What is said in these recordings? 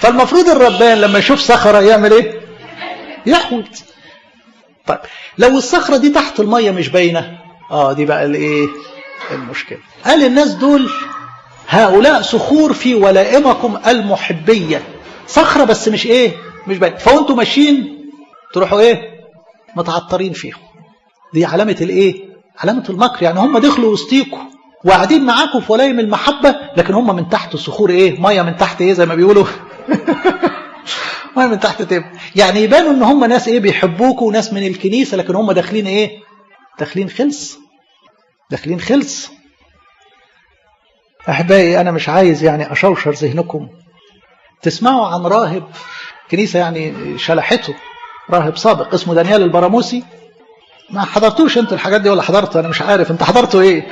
فالمفروض الربان لما يشوف صخره يعمل ايه يحوط طيب لو الصخره دي تحت الميه مش باينه اه دي بقى الايه المشكله قال الناس دول هؤلاء صخور في ولائمكم المحبيه صخره بس مش ايه مش باينه فوانتوا ماشيين تروحوا ايه متعطرين فيهم دي علامه الايه علامه المكر يعني هم دخلوا وسطيكم وقاعدين معاكم في ولايم المحبه لكن هم من تحت الصخور ايه ميه من تحت ايه زي ما بيقولوا ميه من تحت تب يعني يبانوا ان هم ناس ايه بيحبوكوا وناس من الكنيسه لكن هم داخلين ايه داخلين خلص داخلين خلص احبائي انا مش عايز يعني اشوشر ذهنكم تسمعوا عن راهب كنيسه يعني شلحته راهب سابق اسمه دانيال البراموسي ما حضرتوش انت الحاجات دي ولا حضرته انا مش عارف انت حضرته ايه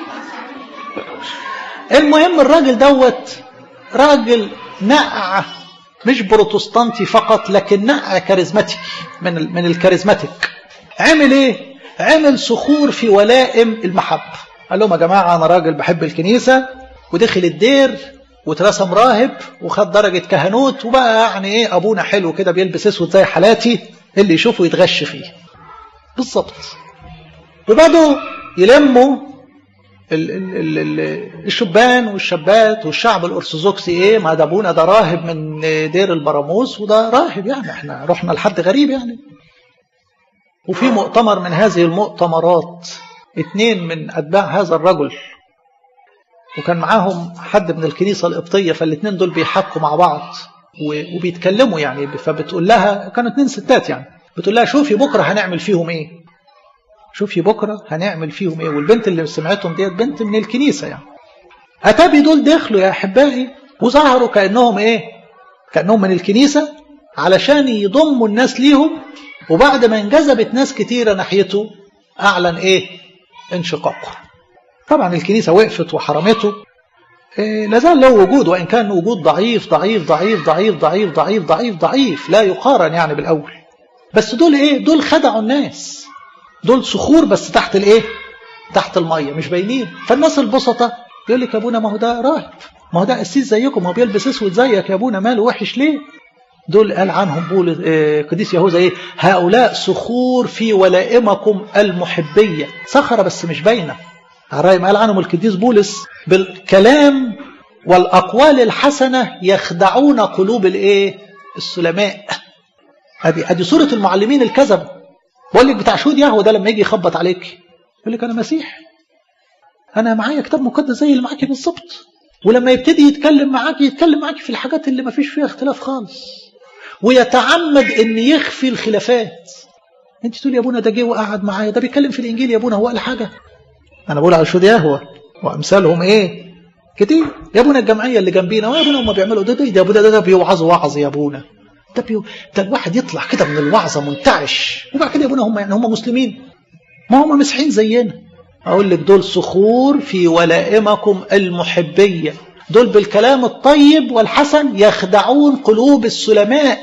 المهم الراجل دوت راجل نقع مش بروتستانتي فقط لكن نقع كاريزماتيك من من الكاريزماتيك عمل ايه عمل صخور في ولائم المحبه قال لهم يا جماعه انا راجل بحب الكنيسه ودخل الدير واترسم راهب وخد درجه كهنوت وبقى يعني ايه ابونا حلو كده بيلبس اسود زي حالاتي اللي يشوفه يتغش فيه بالظبط وبدوا يلموا ال ال ال الشبان والشابات والشعب الارثوذكسي ايه ما ده ابونا ده راهب من دير البراموس وده راهب يعني احنا رحنا لحد غريب يعني وفي مؤتمر من هذه المؤتمرات اثنين من اتباع هذا الرجل وكان معاهم حد من الكنيسه القبطيه فالاثنين دول بيحكوا مع بعض وبيتكلموا يعني فبتقول لها كانوا اثنين ستات يعني بتقول لها شوفي بكره هنعمل فيهم ايه شوفي بكره هنعمل فيهم ايه والبنت اللي سمعتهم ديت بنت من الكنيسه يعني اتابي دول دخلوا يا احبائي وظهروا كانهم ايه كانهم من الكنيسه علشان يضموا الناس ليهم وبعد ما انجذبت ناس كتيره ناحيته اعلن ايه انشقاقه طبعا الكنيسه وقفت وحرمته إيه لازال له وجود وان كان وجود ضعيف ضعيف ضعيف ضعيف ضعيف ضعيف ضعيف ضعيف لا يقارن يعني بالاول بس دول ايه دول خدعوا الناس دول صخور بس تحت الايه تحت الميه مش باينين فالناس البسطة يقول لك يا ابونا ما هو ده راهب ما هو ده قسيس زيكم ما هو بيلبس اسود زيك يا ابونا ماله وحش ليه دول قال عنهم بولس آه قديس يهوذا ايه هؤلاء صخور في ولائمكم المحبيه صخره بس مش باينه الرايم قال عنهم القديس بولس بالكلام والاقوال الحسنه يخدعون قلوب الايه السلماء ادي ادي صوره المعلمين الكذبه بقول لك بتاع شهود يهوه ده لما يجي يخبط عليك يقول لك انا مسيح انا معايا كتاب مقدس زي اللي معاكي بالظبط ولما يبتدي يتكلم معاكي يتكلم معاكي في الحاجات اللي ما فيش فيها اختلاف خالص ويتعمد ان يخفي الخلافات انت تقول يا ابونا ده جه وقعد معايا ده بيتكلم في الانجيل يا ابونا هو قال حاجه انا بقول على شهود يهوه وامثالهم ايه كتير يا ابونا الجمعيه اللي جنبينا يا ابونا هم بيعملوا ده ده ده ده, ده بيوعظوا وعظ يا ابونا ده بيو ده الواحد يطلع كده من الوعظه منتعش وبعد كده يا ابونا هم يعني هم مسلمين ما هم مسيحيين زينا اقول لك دول صخور في ولائمكم المحبيه دول بالكلام الطيب والحسن يخدعون قلوب السلماء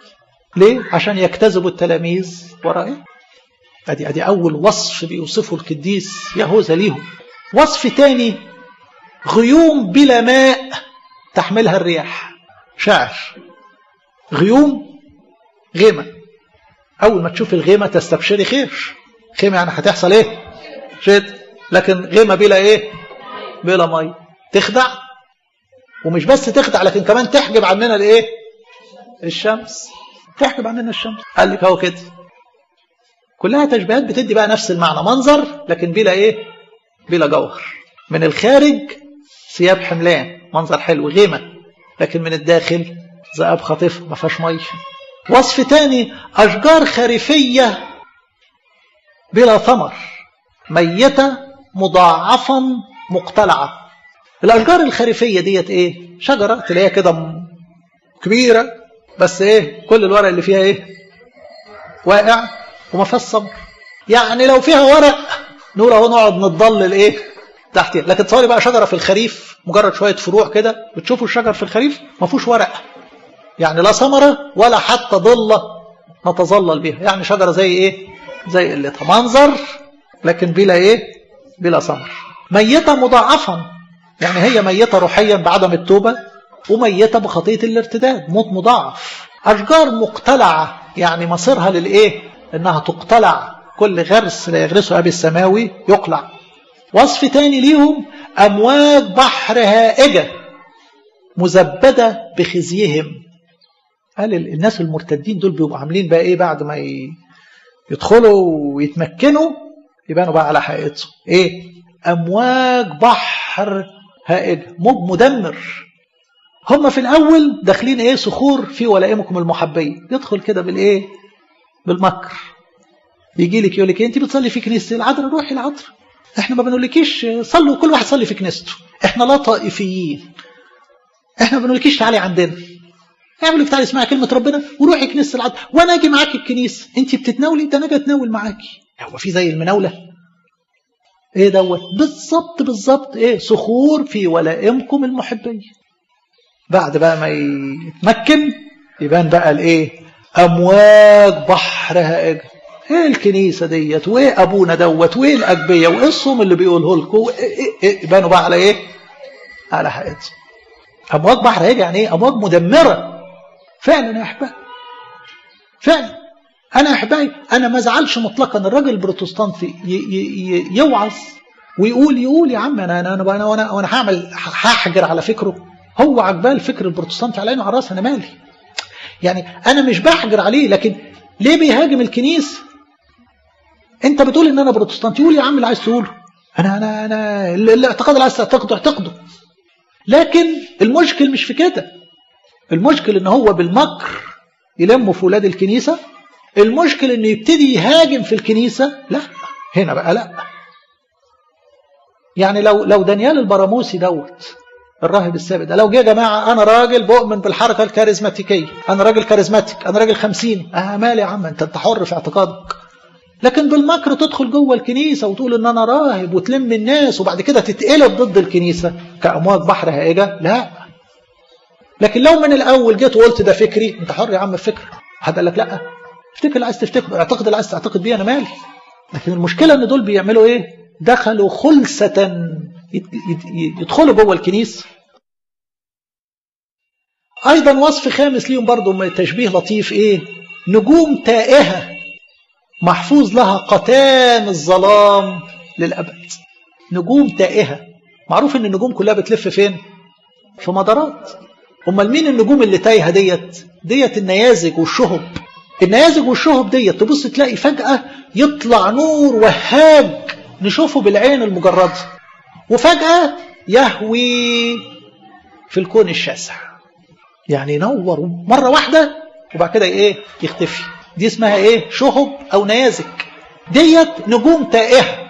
ليه عشان يجتذبوا التلاميذ ورائه ادي ادي اول وصف بيوصفه القديس يهوذا ليهم وصف تاني غيوم بلا ماء تحملها الرياح شعر غيوم غيمة أول ما تشوف الغيمة تستبشري خير خيمة يعني هتحصل إيه شد لكن غيمة بلا إيه بلا مي تخدع ومش بس تخدع لكن كمان تحجب عننا الإيه الشمس تحجب عننا الشمس قال لك اهو كده كلها تشبيهات بتدي بقى نفس المعنى منظر لكن بلا إيه بلا جوهر من الخارج ثياب حملان منظر حلو غيمة لكن من الداخل ذئاب خاطفة ما فيهاش ميه وصف تاني أشجار خريفية بلا ثمر ميتة مضاعفا مقتلعة الأشجار الخريفية ديت إيه شجرة تلاقيها كده كبيرة بس إيه كل الورق اللي فيها إيه واقع وما فيهاش ثمر يعني لو فيها ورق نقول اهو نقعد نتضلل ايه تحت لكن تصوري بقى شجره في الخريف مجرد شويه فروع كده بتشوفوا الشجر في الخريف ما فيهوش ورق يعني لا ثمرة ولا حتى ضلة نتظلل بها يعني شجرة زي ايه زي اللي منظر لكن بلا ايه بلا ثمر ميتة مضاعفا يعني هي ميتة روحيا بعدم التوبة وميتة بخطية الارتداد موت مضاعف أشجار مقتلعة يعني مصيرها للإيه إنها تقتلع كل غرس لا يغرسه أبي السماوي يقلع وصف تاني ليهم أمواج بحر هائجة مزبدة بخزيهم قال الناس المرتدين دول بيبقوا عاملين بقى إيه بعد ما يدخلوا ويتمكنوا يبانوا بقى على حقيقتهم إيه أمواج بحر هائجة موج مدمر هم في الأول داخلين إيه صخور في ولائمكم المحبية يدخل كده بالإيه بالمكر يجي لك يقول لك انت بتصلي في كنيسه العذراء روحي العذراء احنا ما بنقولكيش صلوا كل واحد صلي في كنيسته احنا لا طائفيين احنا ما بنقولكيش تعالي عندنا اعملي تعالي اسمعي كلمه ربنا وروحي كنيسه العذراء وانا اجي معاكي الكنيسه انت بتتناولي ده انا اجي اتناول معاكي هو في زي المناوله ايه دوت بالظبط بالظبط ايه صخور في ولائمكم المحبيه بعد بقى ما يتمكن يبان بقى الايه امواج بحر هائجه ايه الكنيسه ديت وايه ابونا دوت وايه الاجبيه وايه الصوم اللي بيقوله لكم إيه إيه يبانوا بقى على ايه على حقيقته امواج بحر هائجه يعني ايه امواج مدمره فعلا يا احبائي فعلا انا يا احبائي انا ما ازعلش مطلقا الراجل البروتستانتي يوعظ ويقول يقول يا عم انا انا انا انا, أنا, أنا هعمل هحجر على فكره هو عجباه الفكر البروتستانتي على عينه وعلى راسه انا مالي يعني انا مش بحجر عليه لكن ليه بيهاجم الكنيسه انت بتقول ان انا بروتستانتي قول يا عم اللي عايز تقوله انا انا انا الاعتقاد اللي عايز تعتقده اعتقده لكن المشكل مش في كده المشكل ان هو بالمكر يلموا في ولاد الكنيسه المشكل انه يبتدي يهاجم في الكنيسه لا هنا بقى لا يعني لو لو دانيال البراموسي دوت الراهب السابق ده لو جه يا جماعه انا راجل بؤمن بالحركه الكاريزماتيكيه انا راجل كاريزماتيك انا راجل خمسين اه مالي يا عم انت انت حر في اعتقادك لكن بالمكر تدخل جوه الكنيسه وتقول ان انا راهب وتلم الناس وبعد كده تتقلب ضد الكنيسه كامواج بحر هائجه لا لكن لو من الاول جيت وقلت ده فكري انت حر يا عم في فكر حد قال لك لا افتكر اللي عايز تفتكر اعتقد اللي عايز تعتقد بيه انا مالي لكن المشكله ان دول بيعملوا ايه دخلوا خلسه يدخلوا جوه الكنيسه ايضا وصف خامس ليهم برضو تشبيه لطيف ايه نجوم تائهه محفوظ لها قتام الظلام للابد نجوم تائهه معروف ان النجوم كلها بتلف فين في مدارات امال مين النجوم اللي تايهه ديت ديت النيازك والشهب النيازك والشهب ديت تبص تلاقي فجاه يطلع نور وهاج نشوفه بالعين المجرده وفجاه يهوي في الكون الشاسع يعني ينور مره واحده وبعد كده ايه يختفي دي اسمها ايه شهب او نيازك ديت نجوم تائهه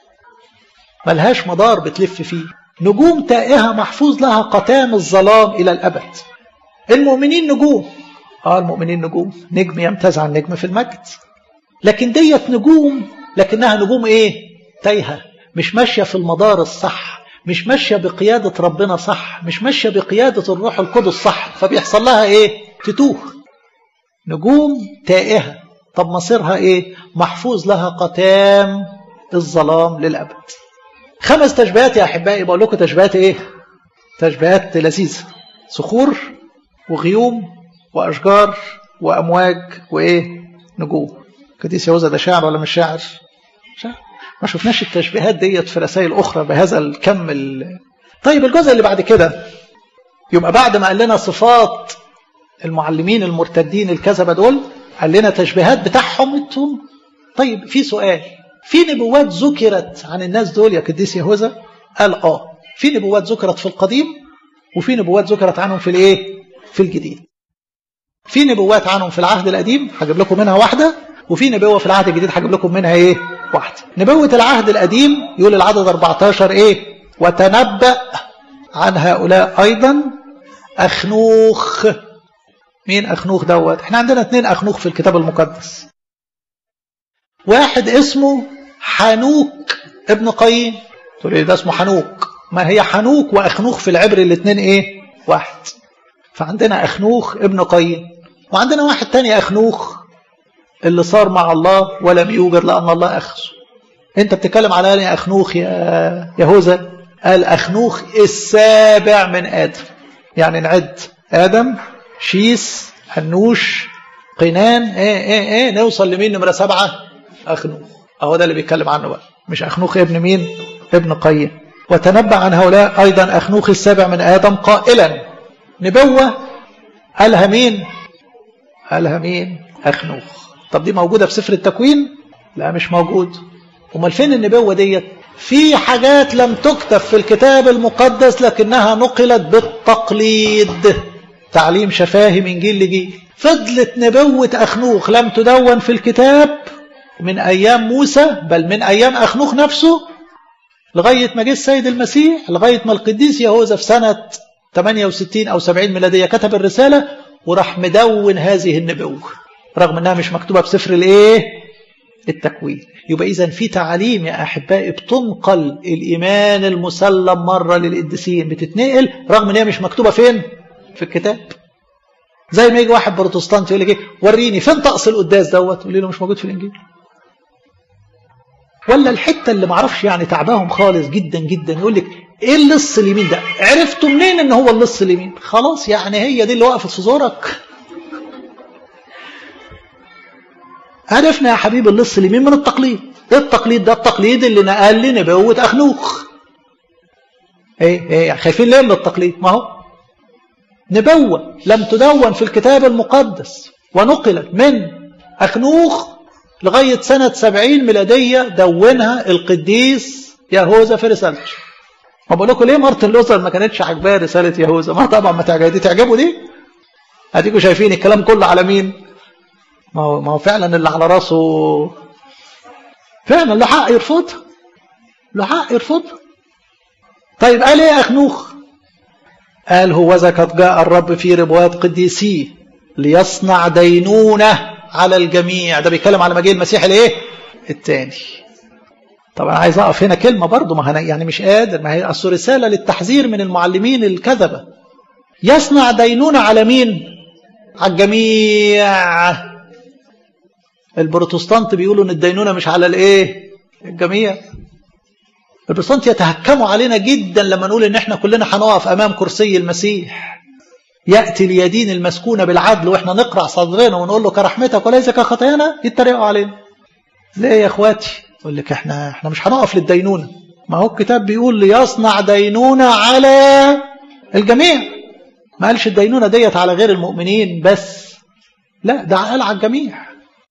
ملهاش مدار بتلف فيه نجوم تائهه محفوظ لها قتام الظلام الى الابد المؤمنين نجوم اه المؤمنين نجوم نجم يمتاز عن نجم في المجد لكن ديت نجوم لكنها نجوم ايه تايهه مش ماشيه في المدار الصح مش ماشيه بقياده ربنا صح مش ماشيه بقياده الروح القدس صح فبيحصل لها ايه تتوه نجوم تائهة طب مصيرها ايه محفوظ لها قتام الظلام للأبد خمس تشبيهات يا أحبائي بقول لكم تشبيهات ايه تشبيهات لذيذة صخور وغيوم وأشجار وأمواج وإيه نجوم قديس يهوذا ده شاعر ولا مش شاعر شاعر ما شفناش التشبيهات ديت في رسائل أخرى بهذا الكم ال... طيب الجزء اللي بعد كده يبقى بعد ما قال لنا صفات المعلمين المرتدين الكذبة دول قال لنا تشبيهات بتاعهم انتم طيب في سؤال في نبوات ذكرت عن الناس دول يا قديس يهوذا قال اه في نبوات ذكرت في القديم وفي نبوات ذكرت عنهم في الايه في الجديد في نبوات عنهم في العهد القديم هجيب لكم منها واحده وفي نبوه في العهد الجديد هجيب لكم منها ايه واحده نبوه العهد القديم يقول العدد 14 ايه وتنبأ عن هؤلاء ايضا اخنوخ مين أخنوخ دوت احنا عندنا اثنين أخنوخ في الكتاب المقدس واحد اسمه حنوك ابن قايين تقول لي ده اسمه حنوك ما هي حنوك وأخنوخ في العبر الاثنين ايه واحد فعندنا أخنوخ ابن قايين وعندنا واحد تاني أخنوخ اللي صار مع الله ولم يوجد لأن الله أخذه انت بتتكلم على أني أخنوخ يا يهوذا قال أخنوخ السابع من آدم يعني نعد ادم شيس هنوش قنان ايه ايه ايه نوصل لمين نمره سبعه اخنوخ اهو ده اللي بيتكلم عنه بقى مش اخنوخ ابن مين ابن قيم وتنبأ عن هؤلاء ايضا اخنوخ السابع من ادم قائلا نبوه قالها مين قالها مين اخنوخ طب دي موجوده في سفر التكوين لا مش موجود امال فين النبوه ديت في حاجات لم تكتب في الكتاب المقدس لكنها نقلت بالتقليد تعليم شفاهي من جيل لجيل فضلت نبوة أخنوخ لم تدون في الكتاب من أيام موسى بل من أيام أخنوخ نفسه لغاية ما جه السيد المسيح لغاية ما القديس يهوذا في سنة 68 أو 70 ميلادية كتب الرسالة وراح مدون هذه النبوة رغم أنها مش مكتوبة بسفر الإيه؟ التكوين يبقى إذا في تعاليم يا أحبائي بتنقل الإيمان المسلم مرة للقديسين بتتنقل رغم أنها مش مكتوبة فين؟ في الكتاب زي ما يجي واحد بروتستانت يقول لك ايه وريني فين طقس القداس دوت تقول له مش موجود في الانجيل ولا الحته اللي معرفش يعني تعباهم خالص جدا جدا يقول لك ايه اللص اليمين ده عرفتوا منين ان هو اللص اليمين خلاص يعني هي دي اللي وقفت في زورك عرفنا يا حبيبي اللص اليمين من التقليد ايه التقليد ده التقليد اللي نقل لي نبوه اخنوخ ايه ايه خايفين ليه من التقليد ما هو نبوة لم تدون في الكتاب المقدس ونقلت من أخنوخ لغاية سنة سبعين ميلادية دونها القديس يهوذا في رسالته ما بقول لكم ليه مارتن لوثر ما كانتش عاجباه رسالة يهوذا ما طبعا ما تعجبه دي تعجبه دي اديكم شايفين الكلام كله على مين ما هو ما هو فعلا اللي على راسه فعلا له حق يرفضها له حق يرفضها طيب قال ايه اخنوخ قال هوذا قد جاء الرب في ربوات قديسيه ليصنع دينونة على الجميع ده بيتكلم على مجيء المسيح الايه الثاني طبعا عايز اقف هنا كلمة برضو ما هنا يعني مش قادر ما هي اصل رسالة للتحذير من المعلمين الكذبة يصنع دينونة على مين على الجميع البروتستانت بيقولوا ان الدينونة مش على الايه الجميع البروتستانت يتهكموا علينا جدا لما نقول ان احنا كلنا هنقف امام كرسي المسيح ياتي ليدين المسكونه بالعدل واحنا نقرع صدرنا ونقول له كرحمتك وليس كخطايانا يتريقوا علينا ليه يا اخواتي يقول لك احنا احنا مش هنقف للدينونه ما هو الكتاب بيقول ليصنع دينونه على الجميع ما قالش الدينونه ديت على غير المؤمنين بس لا ده قال على الجميع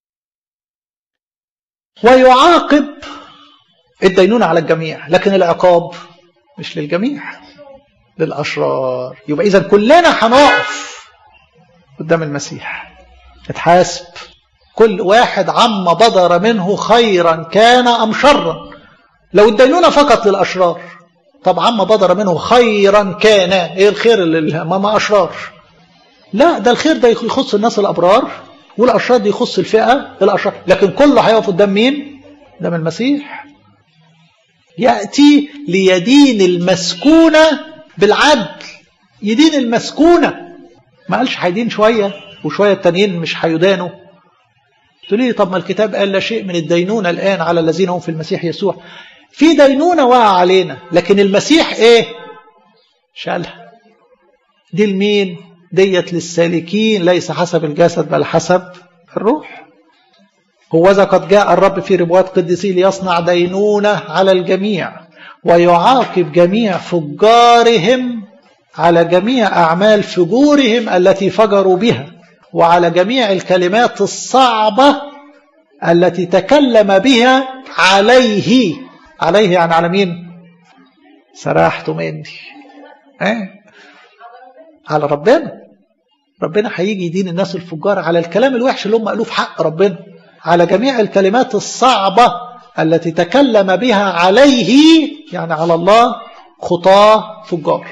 ويعاقب الدينونة على الجميع لكن العقاب مش للجميع للأشرار يبقى إذا كلنا هنقف قدام المسيح اتحاسب كل واحد عم بدر منه خيرا كان أم شرا لو الدينونة فقط للأشرار طب عم بدر منه خيرا كان ايه الخير اللي ما أشرار لا ده الخير ده يخص الناس الأبرار والأشرار دي يخص الفئة الأشرار لكن كله هيقف قدام مين قدام المسيح يأتي ليدين المسكونة بالعدل يدين المسكونة ما قالش هيدين شوية وشوية التانيين مش هيدانوا تقول لي طب ما الكتاب قال لا شيء من الدينونة الآن على الذين هم في المسيح يسوع في دينونة وقع علينا لكن المسيح ايه شالها دي لمين ديت للسالكين ليس حسب الجسد بل حسب الروح هوذا قد جاء الرب في ربوات قدسي ليصنع دينونة على الجميع ويعاقب جميع فجارهم على جميع أعمال فجورهم التي فجروا بها وعلى جميع الكلمات الصعبة التي تكلم بها عليه عليه يعني على مين سرحت مني اه؟ على ربنا ربنا هيجي يدين الناس الفجار على الكلام الوحش اللي هم قالوه في حق ربنا على جميع الكلمات الصعبة التي تكلم بها عليه يعني على الله خطاه فجار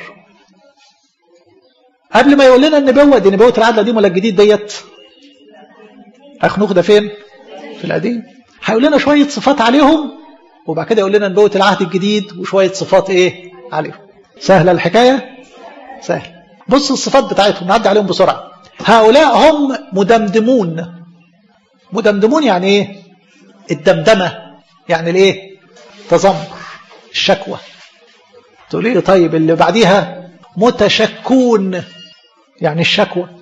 قبل ما يقول لنا النبوة دي نبوة العدل القديم ولا الجديد ديت أخنوخ ده فين في القديم هيقول لنا شوية صفات عليهم وبعد كده يقول لنا نبوة العهد الجديد وشوية صفات ايه عليهم سهلة الحكاية سهل بص الصفات بتاعتهم نعدي عليهم بسرعة هؤلاء هم مدمدمون مدمدمون يعني ايه الدمدمة يعني الايه تذمر الشكوى تقول لي طيب اللي بعديها متشكون يعني الشكوى